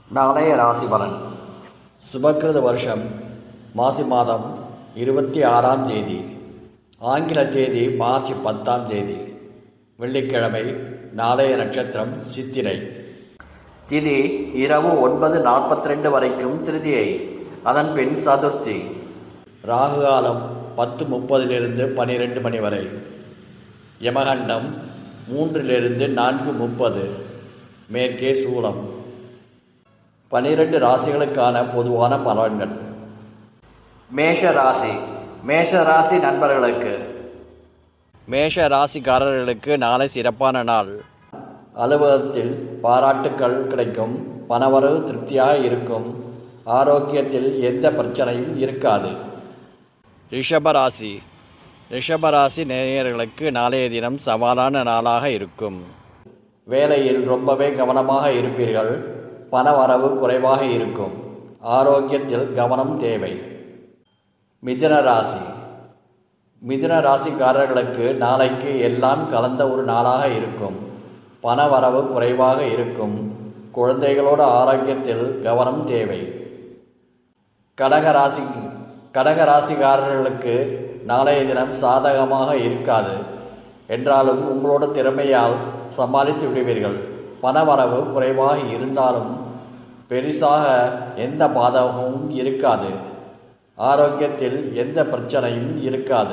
நாளைய ராசி பலன் சுபக்கிருத வருஷம் மாசி மாதம் இருபத்தி ஆறாம் தேதி ஆங்கில தேதி மார்ச் பத்தாம் தேதி வெள்ளிக்கிழமை நாளைய நட்சத்திரம் சித்திரை திதி இரவு ஒன்பது நாற்பத்தி ரெண்டு வரைக்கும் திருதியை அதன் பின் சதுர்த்தி ராகு காலம் பத்து முப்பதிலிருந்து பனிரெண்டு மணி வரை யமகண்டம் மூன்றிலிருந்து நான்கு முப்பது மேற்கே சூலம் பனிரெண்டு ராசிகளுக்கான பொதுவான பலன்கள் மேஷ ராசி மேஷ ராசி நண்பர்களுக்கு மேஷ ராசிக்காரர்களுக்கு நாளை சிறப்பான நாள் அலுவலகத்தில் பாராட்டுக்கள் கிடைக்கும் பணவரவு திருப்தியாக இருக்கும் ஆரோக்கியத்தில் எந்த பிரச்சனையும் இருக்காது ரிஷபராசி ரிஷபராசி நேயர்களுக்கு நாளைய தினம் சவாலான நாளாக இருக்கும் வேலையில் ரொம்பவே கவனமாக இருப்பீர்கள் பண வரவு குறைவாக இருக்கும் ஆரோக்கியத்தில் கவனம் தேவை மிதுன ராசி மிதுன ராசிக்காரர்களுக்கு நாளைக்கு எல்லாம் கலந்த ஒரு நாளாக இருக்கும் பண வரவு குறைவாக இருக்கும் குழந்தைகளோட ஆரோக்கியத்தில் கவனம் தேவை கடக ராசி கடக ராசிக்காரர்களுக்கு நாளைய தினம் சாதகமாக இருக்காது என்றாலும் உங்களோட திறமையால் சமாளித்து விடுவீர்கள் பணவரவு குறைவாக இருந்தாலும் பெரிசாக எந்த பாதகமும் இருக்காது ஆரோக்கியத்தில் எந்த பிரச்சனையும் இருக்காது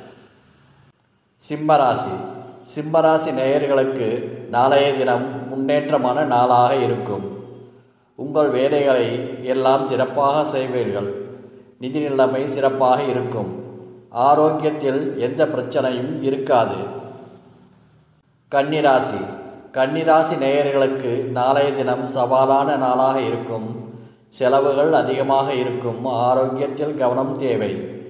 சிம்மராசி சிம்மராசி நேயர்களுக்கு நாளைய தினம் முன்னேற்றமான நாளாக இருக்கும் உங்கள் வேலைகளை எல்லாம் சிறப்பாக செய்வீர்கள் நிதி நிலைமை சிறப்பாக இருக்கும் ஆரோக்கியத்தில் எந்த பிரச்சனையும் இருக்காது கன்னிராசி கன்னிராசி நேயர்களுக்கு நாளைய தினம் சவாலான நாளாக இருக்கும் செலவுகள் அதிகமாக இருக்கும் ஆரோக்கியத்தில் கவனம் தேவை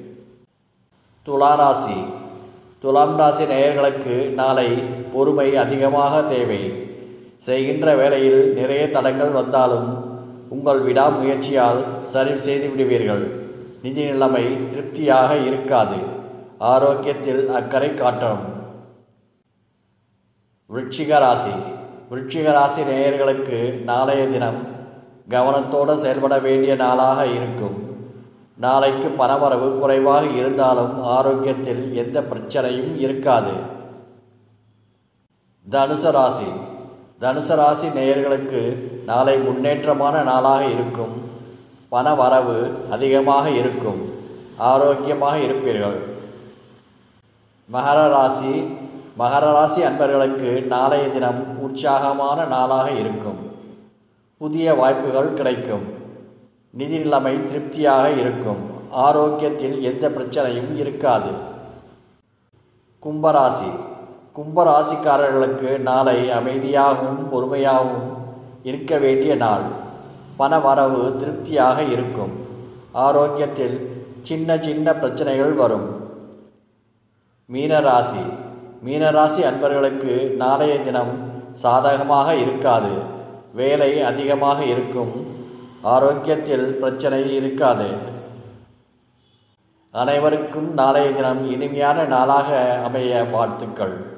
துளாராசி துலாம் ராசி நேயர்களுக்கு நாளை பொறுமை அதிகமாக தேவை செய்கின்ற வேளையில் நிறைய தடங்கள் வந்தாலும் உங்கள் விடாமுயற்சியால் சரி செய்து விடுவீர்கள் நிதி நிலைமை திருப்தியாக இருக்காது ஆரோக்கியத்தில் அக்கறை காட்டும் விருச்சிக ராசி விருச்சிக ராசி நேயர்களுக்கு நாளைய தினம் கவனத்தோடு செயல்பட வேண்டிய நாளாக இருக்கும் நாளைக்கு பணவரவு குறைவாக இருந்தாலும் ஆரோக்கியத்தில் எந்த பிரச்சனையும் இருக்காது தனுசு ராசி தனுசு ராசி நேயர்களுக்கு நாளை முன்னேற்றமான நாளாக இருக்கும் பண வரவு அதிகமாக இருக்கும் ஆரோக்கியமாக இருப்பீர்கள் மகர ராசி மகர ராசி அன்பர்களுக்கு நாளைய தினம் உற்சாகமான நாளாக இருக்கும் புதிய வாய்ப்புகள் கிடைக்கும் நிதி நிலைமை திருப்தியாக இருக்கும் ஆரோக்கியத்தில் எந்த பிரச்சனையும் இருக்காது கும்பராசி கும்பராசிக்காரர்களுக்கு நாளை அமைதியாகவும் பொறுமையாகவும் இருக்க வேண்டிய நாள் பண வரவு திருப்தியாக இருக்கும் ஆரோக்கியத்தில் சின்ன சின்ன பிரச்சனைகள் வரும் மீனராசி மீனராசி அன்பர்களுக்கு நாளைய தினம் சாதகமாக இருக்காது வேலை அதிகமாக இருக்கும் ஆரோக்கியத்தில் பிரச்சனை இருக்காது அனைவருக்கும் நாளைய தினம் இனிமையான நாளாக அமைய வாழ்த்துக்கள்